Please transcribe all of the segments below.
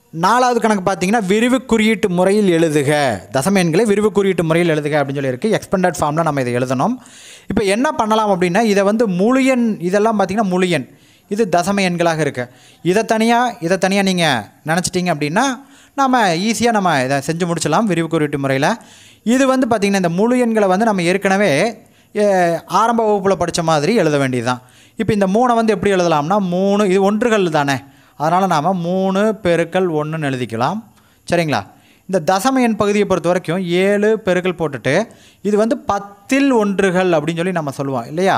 நாலாவது கணக்கு பார்த்தீங்கன்னா விரிவு குறியீட்டு முறையில் எழுதுக தசம எண்களை விரிவு குறியீட்டு முறையில் எழுதுக அப்படின்னு சொல்லி இருக்குது எக்ஸ்பெண்டட் ஃபார்மில் நம்ம இதை எழுதணும் இப்போ என்ன பண்ணலாம் அப்படின்னா இதை வந்து முழு எண் இதெல்லாம் பார்த்தீங்கன்னா முழு எண் இது தசம எண்களாக இருக்குது இதை தனியாக இதை தனியாக நீங்கள் நினச்சிட்டிங்க அப்படின்னா நம்ம ஈஸியாக நம்ம இதை செஞ்சு முடிச்சிடலாம் விரிவு குறியீட்டு முறையில் இது வந்து பார்த்திங்கன்னா இந்த முழு எண்களை வந்து நம்ம ஏற்கனவே எ, ஆரம்ப வகுப்பில் படித்த மாதிரி எழுத வேண்டியது தான் இப்போ இந்த மூணை வந்து எப்படி எழுதலாம்னா மூணு இது ஒன்றுகள் தானே அதனால் நாம் மூணு பெருக்கல் ஒன்றுன்னு எழுதிக்கலாம் சரிங்களா இந்த தசம எண் பகுதியை பொறுத்த வரைக்கும் ஏழு பெருக்கல் போட்டுட்டு இது வந்து பத்தில் ஒன்றுகள் அப்படின்னு சொல்லி நம்ம சொல்லுவோம் இல்லையா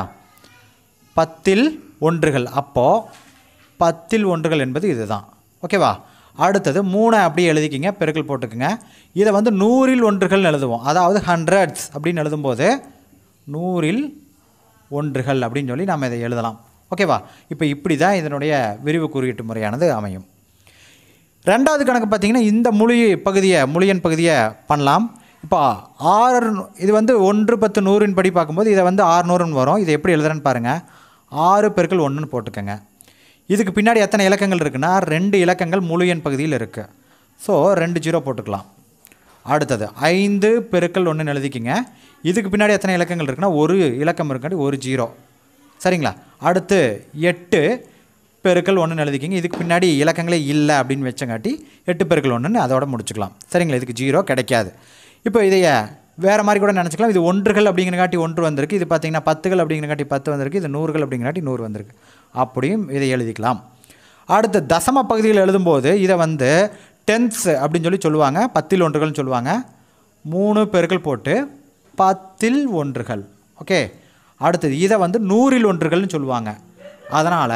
பத்தில் ஒன்றுகள் அப்போது பத்தில் ஒன்றுகள் என்பது இதுதான் ஓகேவா அடுத்தது மூணை அப்படியே எழுதிக்கிங்க பெருக்கல் போட்டுக்குங்க இதை வந்து நூறில் ஒன்றுகள் எழுதுவோம் அதாவது ஹண்ட்ரட்ஸ் அப்படின்னு எழுதும்போது நூறில் ஒன்றுகள் அப்படின்னு சொல்லி நம்ம இதை எழுதலாம் ஓகேவா இப்போ இப்படி தான் இதனுடைய விரிவு குறியீட்டு முறையானது அமையும் ரெண்டாவது கணக்கு பார்த்தீங்கன்னா இந்த மொழி பகுதியை மொழியன் பகுதியை பண்ணலாம் இப்போ ஆறு இது வந்து ஒன்று பத்து நூறின் படி பார்க்கும்போது இதை வந்து ஆறுநூறுன்னு வரும் இதை எப்படி எழுதுறேன்னு பாருங்கள் ஆறு பெருக்கள் ஒன்றுன்னு போட்டுக்கோங்க இதுக்கு பின்னாடி எத்தனை இலக்கங்கள் இருக்குன்னா ரெண்டு இலக்கங்கள் முழு எண் பகுதியில் இருக்குது ஸோ ரெண்டு ஜீரோ போட்டுக்கலாம் அடுத்தது ஐந்து பெருக்கல் ஒன்றுன்னு எழுதிக்கிங்க இதுக்கு பின்னாடி எத்தனை இலக்கங்கள் இருக்குன்னா ஒரு இலக்கம் இருக்காண்டி ஒரு ஜீரோ சரிங்களா அடுத்து எட்டு பெருக்கல் ஒன்றுன்னு எழுதிக்கிங்க இதுக்கு பின்னாடி இலக்கங்களே இல்லை அப்படின்னு வச்சங்காட்டி எட்டு பெருக்கல் ஒன்றுன்னு அதோட முடிச்சுக்கலாம் சரிங்களா இதுக்கு ஜீரோ கிடைக்காது இப்போ இதைய வேறு மாதிரி கூட நினச்சிக்கலாம் இது ஒன்றுகள் அப்படிங்கிறங்காட்டி ஒன்று வந்திருக்கு இது பார்த்தீங்கன்னா பத்துகள் அப்படிங்கிறங்காட்டி பத்து வந்திருக்கு இது நூறுகள் அப்படிங்கிறங்காட்டி நூறு வந்திருக்கு அப்படியும் இதை எழுதிக்கலாம் அடுத்து தசம பகுதியில் எழுதும்போது இதை வந்து டென்த்ஸ் அப்படின்னு சொல்லி சொல்லுவாங்க பத்தில் ஒன்றுகள்னு சொல்லுவாங்க மூணு பெருக்கல் போட்டு பத்தில் ஒன்றுகள் ஓகே அடுத்தது இதை வந்து நூறில் ஒன்றுகள்னு சொல்லுவாங்க அதனால்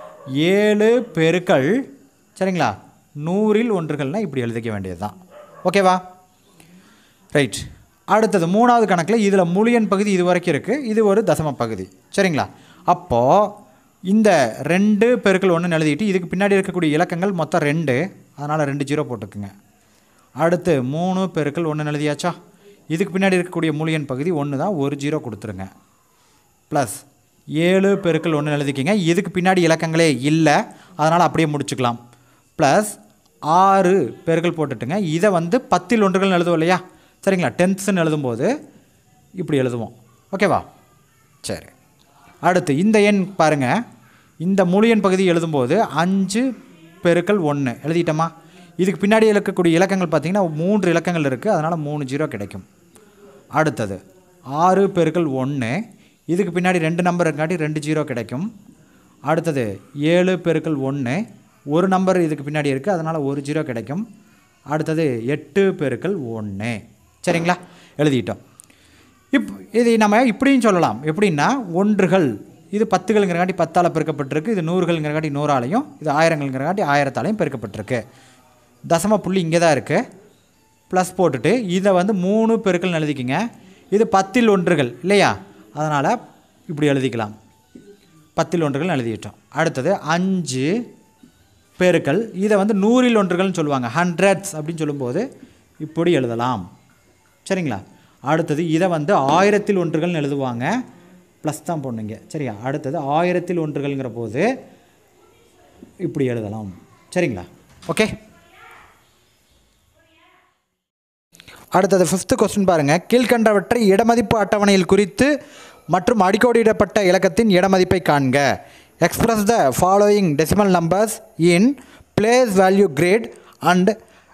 ஏழு பெருக்கல் சரிங்களா நூறில் ஒன்றுகள்னால் இப்படி எழுதிக்க வேண்டியது தான் ஓகேவா ரைட் அடுத்தது மூணாவது கணக்கில் இதில் முழியன் பகுதி இது வரைக்கும் இருக்குது இது ஒரு தசம பகுதி சரிங்களா அப்போது இந்த ரெண்டு பெருக்கல் ஒன்று எழுதிட்டு இதுக்கு பின்னாடி இருக்கக்கூடிய இலக்கங்கள் மொத்தம் ரெண்டு அதனால் ரெண்டு ஜீரோ போட்டுக்குங்க அடுத்து மூணு பெருக்கல் ஒன்று எழுதியாச்சா இதுக்கு பின்னாடி இருக்கக்கூடிய முழியன் பகுதி ஒன்று தான் ஒரு ஜீரோ கொடுத்துருங்க ப்ளஸ் ஏழு பெருக்கல் ஒன்று எழுதிக்கிங்க இதுக்கு பின்னாடி இலக்கங்களே இல்லை அதனால் அப்படியே முடிச்சுக்கலாம் ப்ளஸ் ஆறு பெருக்கல் போட்டுட்டுங்க இதை வந்து பத்தில் ஒன்றுகள் எழுதுவோம் இல்லையா சரிங்களா டென்த்ஸ்ன்னு எழுதும்போது இப்படி எழுதுவோம் ஓகேவா சரி அடுத்து இந்த எண் பாருங்கள் இந்த முழு எண் பகுதி எழுதும்போது அஞ்சு பெருக்கல் ஒன்று எழுதிட்டோமா இதுக்கு பின்னாடி இருக்கக்கூடிய இலக்கங்கள் பார்த்தீங்கன்னா மூன்று இலக்கங்கள் இருக்குது அதனால் மூணு ஜீரோ கிடைக்கும் அடுத்தது ஆறு பெருக்கல் ஒன்று இதுக்கு பின்னாடி ரெண்டு நம்பர் இருக்காட்டி ரெண்டு ஜீரோ கிடைக்கும் அடுத்தது ஏழு பெருக்கல் ஒன்று ஒரு நம்பர் இதுக்கு பின்னாடி இருக்குது அதனால் ஒரு ஜீரோ கிடைக்கும் அடுத்தது எட்டு பெருக்கல் ஒன்று சரிங்களா எழுதிட்டோம் இப் இது நம்ம இப்படியும் சொல்லலாம் எப்படின்னா ஒன்றுகள் இது பத்துகள்ங்கிறங்காட்டி பத்தால் பெருக்கப்பட்டிருக்கு இது நூறுகள்ங்கிறங்காட்டி நூறாலையும் இது ஆயிரங்கள்ங்கிறங்காட்டி ஆயிரத்தாலையும் பெருக்கப்பட்டிருக்கு தசம புள்ளி இங்கே தான் இருக்குது ப்ளஸ் போட்டுட்டு இதை வந்து மூணு பெருக்கல் எழுதிக்கிங்க இது பத்தில் ஒன்றுகள் இல்லையா அதனால் இப்படி எழுதிக்கலாம் பத்தில் ஒன்றுகள் எழுதிட்டோம் அடுத்தது அஞ்சு பெருக்கல் இதை வந்து நூறில் ஒன்றுகள்னு சொல்லுவாங்க ஹண்ட்ரட்ஸ் அப்படின்னு சொல்லும்போது இப்படி எழுதலாம் சரிங்களா அடுத்தது இதை வந்து ஆயிரத்தில் ஒன்றுகள்னு எழுதுவாங்க ப்ளஸ் தான் போடணுங்க சரியா அடுத்தது ஆயிரத்தில் ஒன்றுகள்ங்கிற போது இப்படி எழுதலாம் சரிங்களா ஓகே அடுத்தது ஃபிஃப்த்து கொஸ்டின் பாருங்கள் கீழ்கண்டவற்றை இடமதிப்பு அட்டவணையில் குறித்து மற்றும் அடிக்கோடிடப்பட்ட இலக்கத்தின் இடமதிப்பை காண்க express the following decimal numbers in place value great and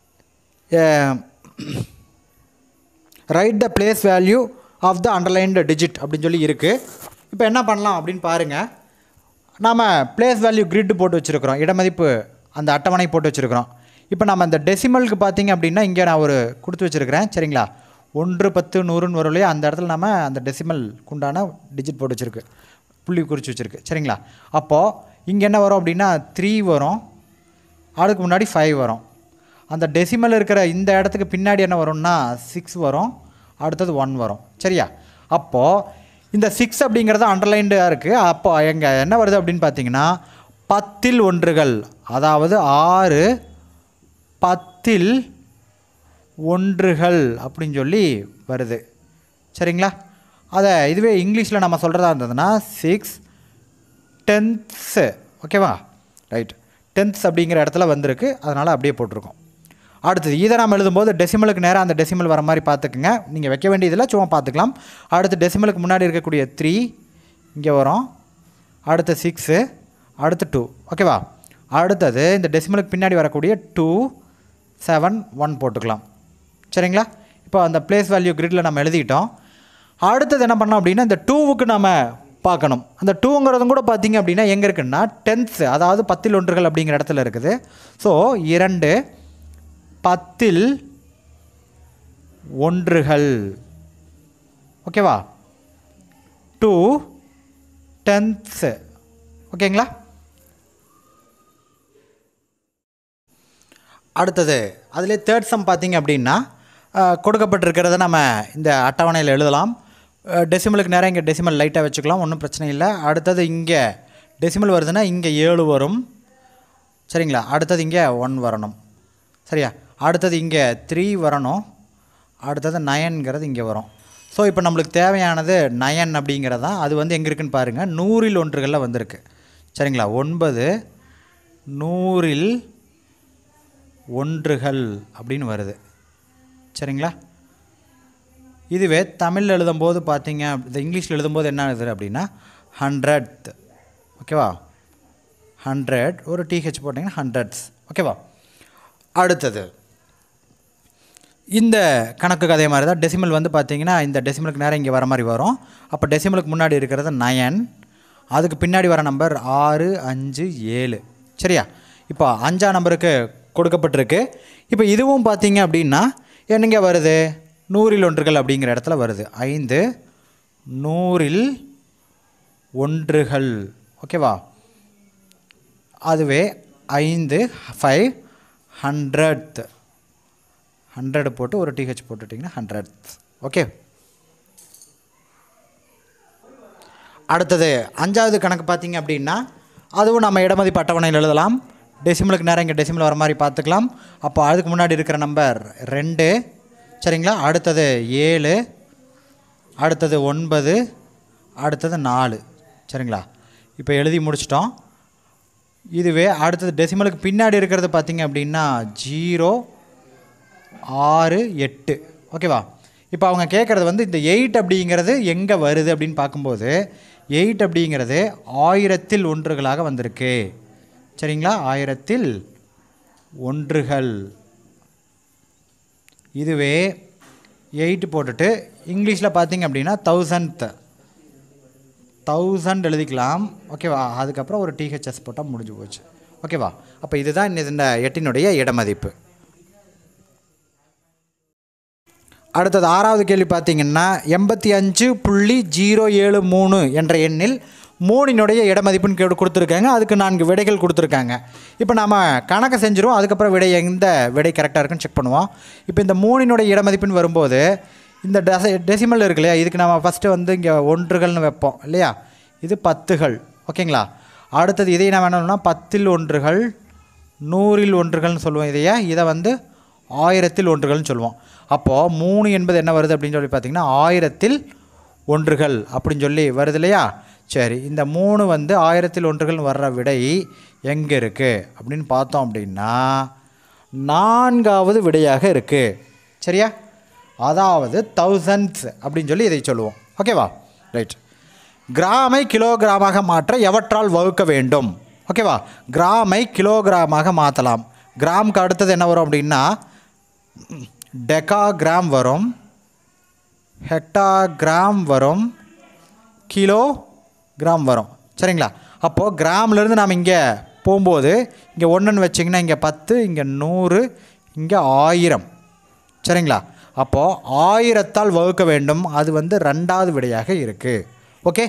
write the place value of the underlined digit அப்படின்னு சொல்லி இருக்குது இப்போ என்ன பண்ணலாம் அப்படின்னு பாருங்கள் நாம் பிளேஸ் வேல்யூ கிரிட் போட்டு வச்சுருக்கிறோம் இடமதிப்பு அந்த அட்டவணை போட்டு வச்சுருக்கிறோம் இப்போ நம்ம அந்த டெசிமலுக்கு பார்த்தீங்க அப்படின்னா இங்கே நான் ஒரு கொடுத்து வச்சுருக்கிறேன் சரிங்களா ஒன்று பத்து நூறுன்னு வரும் இல்லையா அந்த இடத்துல நம்ம அந்த டெசிமலுக்கு உண்டான டிஜிட் போட்டு வச்சுருக்கு புள்ளி குறித்து வச்சுருக்கு சரிங்களா அப்போது இங்கே என்ன வரும் அப்படின்னா த்ரீ வரும் அதுக்கு முன்னாடி ஃபைவ் வரும் அந்த டெசிமல் இருக்கிற இந்த இடத்துக்கு பின்னாடி என்ன வரும்னா சிக்ஸ் வரும் அடுத்தது ஒன் வரும் சரியா அப்போது இந்த சிக்ஸ் அப்படிங்கிறது அண்டர்லைன்டாக இருக்குது அப்போ எங்கே என்ன வருது அப்படின்னு பார்த்தீங்கன்னா பத்தில் ஒன்றுகள் அதாவது ஆறு பத்தில் ஒன்றுகள் அப்படின்னு சொல்லி வருது சரிங்களா அதை இதுவே இங்கிலீஷில் நம்ம சொல்கிறதா இருந்ததுன்னா சிக்ஸ் டென்த்ஸு ஓகேவா ரைட் டென்த்ஸ் அப்படிங்கிற இடத்துல வந்திருக்கு அதனால் அப்படியே போட்டிருக்கோம் அடுத்தது இதை நம்ம எழுதும்போது டெசிமலுக்கு நேராக அந்த டெசிமல் வர மாதிரி பார்த்துக்குங்க நீங்கள் வைக்க வேண்டியதில்லை சும்மா பார்த்துக்கலாம் அடுத்து டெசிமலுக்கு முன்னாடி இருக்கக்கூடிய த்ரீ இங்கே வரும் அடுத்து சிக்ஸு அடுத்து டூ ஓகேவா அடுத்தது இந்த டெசிமலுக்கு பின்னாடி வரக்கூடிய டூ செவன் ஒன் போட்டுக்கலாம் சரிங்களா இப்போ அந்த பிளேஸ் வேல்யூ கிரிட்டில் நம்ம எழுதிட்டோம் அடுத்தது என்ன பண்ணோம் அப்படின்னா இந்த டூவுக்கு நம்ம பார்க்கணும் அந்த டூங்கிறதும் கூட பார்த்தீங்க அப்படின்னா எங்கே இருக்குன்னா டென்த்ஸு அதாவது பத்தில் ஒன்றுகள் அப்படிங்கிற இடத்துல இருக்குது ஸோ இரண்டு பத்தில் ஒன்றுகள் ஓகேவா டூ டென்த்ஸு ஓகேங்களா அடுத்தது அதிலே தேர்ட் சம் பார்த்தீங்க அப்படின்னா அஹ், கொடுக்கப்பட்டிருக்கிறத நம்ம இந்த அட்டவணையில் எழுதலாம் டெசிமலுக்கு நேரம் இங்கே டெசிமல் லைட்டாக வச்சுக்கலாம் ஒன்றும் பிரச்சனை இல்லை அடுத்தது இங்கே டெசிமல் வருதுன்னா இங்கே ஏழு வரும் சரிங்களா அடுத்தது இங்கே ஒன் வரணும் சரியா அடுத்தது இங்கே த்ரீ வரணும் அடுத்தது நயன்கிறது இங்கே வரும் ஸோ இப்போ நம்மளுக்கு தேவையானது நயன் அப்படிங்கிறது தான் அது வந்து எங்கே இருக்குன்னு பாருங்கள் நூறில் ஒன்றுகளில் வந்திருக்கு சரிங்களா ஒன்பது நூறில் ஒன்றுகள் அப்படின்னு வருது சரிங்களா இதுவே தமிழில் எழுதும்போது பார்த்தீங்க இந்த இங்கிலீஷில் எழுதும்போது என்ன எழுதுது அப்படின்னா ஹண்ட்ரட் ஓகேவா ஹண்ட்ரட் ஒரு டிஹெச் போட்டிங்கன்னா ஹண்ட்ரட்ஸ் ஓகேவா அடுத்தது இந்த கணக்குக்கு அதே மாதிரி தான் டெசிமல் வந்து பார்த்தீங்கன்னா இந்த டெசிமலுக்கு நேரம் இங்கே வர மாதிரி வரும் அப்போ டெசிமலுக்கு முன்னாடி இருக்கிறது நயன் அதுக்கு பின்னாடி வர நம்பர் ஆறு அஞ்சு ஏழு சரியா இப்போ அஞ்சாம் நம்பருக்கு கொடுக்கப்பட்டிருக்கு இப்போ இதுவும் பார்த்தீங்க அப்படின்னா என்னங்க வருது நூறில் ஒன்றுகள் அப்படிங்கிற இடத்துல வருது ஐந்து நூறில் ஒன்றுகள் ஓகேவா அதுவே ஐந்து ஃபைவ் ஹண்ட்ரட் ஹண்ட்ரட் போட்டு ஒரு டிஹெச் போட்டுட்டிங்கன்னா ஹண்ட்ரட் ஓகே அடுத்தது அஞ்சாவது கணக்கு பார்த்தீங்க அப்படின்னா அதுவும் நம்ம இடமதிப்பு அட்டவணையில் எழுதலாம் டெசிமலுக்கு நேரம் இங்கே டெசிமல் வர மாதிரி பார்த்துக்கலாம் அப்போ அதுக்கு முன்னாடி இருக்கிற நம்பர் ரெண்டு சரிங்களா அடுத்தது ஏழு அடுத்தது ஒன்பது அடுத்தது நாலு சரிங்களா இப்போ எழுதி முடிச்சிட்டோம் இதுவே அடுத்தது டெசிமலுக்கு பின்னாடி இருக்கிறது பார்த்தீங்க அப்படின்னா ஜீரோ ஆறு எட்டு ஓகேவா இப்போ அவங்க கேட்குறது வந்து இந்த எயிட் அப்படிங்கிறது எங்கே வருது அப்படின்னு பார்க்கும்போது எயிட் அப்படிங்கிறது ஆயிரத்தில் ஒன்றுகளாக வந்திருக்கு சரிங்களா ஆயிரத்தில் ஒன்றுகள் இதுவே எயிட் போட்டுட்டு இங்கிலீஷில் பார்த்தீங்க அப்படின்னா தௌசண்ட் தௌசண்ட் எழுதிக்கலாம் ஓகேவா அதுக்கப்புறம் ஒரு டிஹெச்எஸ் போட்டால் முடிஞ்சு போச்சு ஓகேவா அப்போ இதுதான் இந்த எட்டினுடைய இடமதிப்பு அடுத்தது ஆறாவது கேள்வி பார்த்தீங்கன்னா எண்பத்தி அஞ்சு புள்ளி ஜீரோ ஏழு மூணு என்ற எண்ணில் மூணினுடைய இடமதிப்புன்னு கேட்டு கொடுத்துருக்காங்க அதுக்கு நான்கு விடைகள் கொடுத்துருக்காங்க இப்போ நாம் கணக்கை செஞ்சுருவோம் அதுக்கப்புறம் விடை எந்த விடை கரெக்டாக இருக்குன்னு செக் பண்ணுவோம் இப்போ இந்த மூணினுடைய இடமதிப்புன்னு வரும்போது இந்த டெச டெசிமல் இருக்கு இல்லையா இதுக்கு நம்ம ஃபஸ்ட்டு வந்து இங்கே ஒன்றுகள்னு வைப்போம் இல்லையா இது பத்துகள் ஓகேங்களா அடுத்தது இதை நான் வேணும்னா பத்தில் ஒன்றுகள் நூறில் ஒன்றுகள்னு சொல்லுவோம் இதையா இதை வந்து ஆயிரத்தில் ஒன்றுகள்னு சொல்லுவோம் அப்போது மூணு என்பது என்ன வருது அப்படின்னு சொல்லி பார்த்தீங்கன்னா ஆயிரத்தில் ஒன்றுகள் அப்படின்னு சொல்லி வருது இல்லையா சரி இந்த மூணு வந்து ஆயிரத்தில் ஒன்றுகள் வர்ற விடை எங்கே இருக்குது அப்படின்னு பார்த்தோம் அப்படின்னா நான்காவது விடையாக இருக்குது சரியா அதாவது தௌசண்ட்ஸ் அப்படின்னு சொல்லி இதை சொல்லுவோம் ஓகேவா ரைட் கிராமை கிலோகிராமாக மாற்ற எவற்றால் வகுக்க வேண்டும் ஓகேவா கிராமை கிலோகிராமாக மாற்றலாம் கிராமுக்கு அடுத்தது என்ன வரும் அப்படின்னா டெகா கிராம் வரும் ஹெக்டா கிராம் வரும் கிலோ கிராம் வரும் சரிங்களா அப்போது கிராம்லேருந்து நாம் இங்கே போகும்போது இங்கே ஒன்றுன்னு வச்சிங்கன்னா இங்கே பத்து இங்கே நூறு இங்கே ஆயிரம் சரிங்களா அப்போது ஆயிரத்தால் வகுக்க வேண்டும் அது வந்து ரெண்டாவது விடையாக இருக்குது ஓகே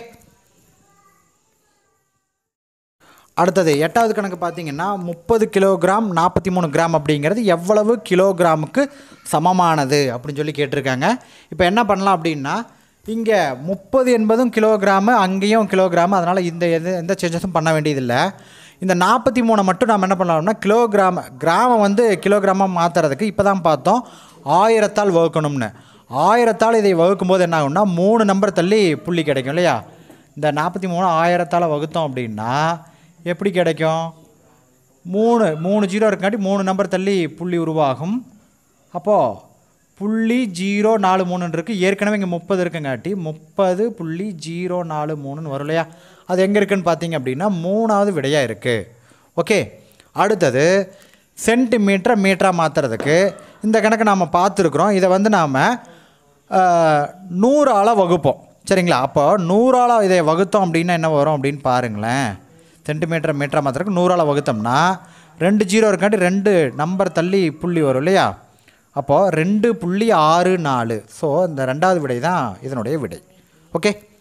அடுத்தது எட்டாவது கணக்கு பார்த்தீங்கன்னா முப்பது கிலோகிராம் நாற்பத்தி மூணு கிராம் அப்படிங்கிறது எவ்வளவு கிலோகிராமுக்கு சமமானது அப்படின்னு சொல்லி கேட்டிருக்காங்க இப்போ என்ன பண்ணலாம் அப்படின்னா இங்கே முப்பது என்பதும் கிலோகிராமு அங்கேயும் கிலோகிராமு அதனால் இந்த எது எந்த சேஞ்சஸும் பண்ண வேண்டியதில்லை இந்த நாற்பத்தி மூணை மட்டும் நம்ம என்ன பண்ணலாம்னா கிலோகிராம் கிராமம் வந்து கிலோகிராமாக மாற்றுறதுக்கு இப்போ தான் பார்த்தோம் ஆயிரத்தால் வகுக்கணும்னு ஆயிரத்தால் இதை வகுக்கும்போது என்ன ஆகும்னா மூணு நம்பர் தள்ளி புள்ளி கிடைக்கும் இல்லையா இந்த நாற்பத்தி மூணு ஆயிரத்தால் வகுத்தோம் அப்படின்னா எப்படி கிடைக்கும் மூணு மூணு ஜீரோ இருக்காட்டி மூணு நம்பர் தள்ளி புள்ளி உருவாகும் அப்போது புள்ளி ஜீரோ நாலு மூணுன்னு இருக்குது ஏற்கனவே இங்கே முப்பது இருக்குங்காட்டி முப்பது புள்ளி ஜீரோ நாலு மூணுன்னு வரும் இல்லையா அது எங்கே இருக்குன்னு பார்த்தீங்க அப்படின்னா மூணாவது விடையாக இருக்குது ஓகே அடுத்தது சென்டிமீட்டரை மீட்டராக மாற்றுறதுக்கு இந்த கணக்கு நாம் பார்த்துருக்குறோம் இதை வந்து நாம் நூறால் வகுப்போம் சரிங்களா அப்போ நூறால் இதை வகுத்தோம் அப்படின்னா என்ன வரும் அப்படின்னு பாருங்களேன் சென்டிமீட்டர் மீட்டராக மாற்றுறதுக்கு நூறால் வகுத்தோம்னா ரெண்டு ஜீரோ இருக்காட்டி ரெண்டு நம்பர் தள்ளி புள்ளி வரும் இல்லையா அப்போது ரெண்டு புள்ளி ஆறு நாலு ஸோ இந்த ரெண்டாவது விடை தான் இதனுடைய விடை ஓகே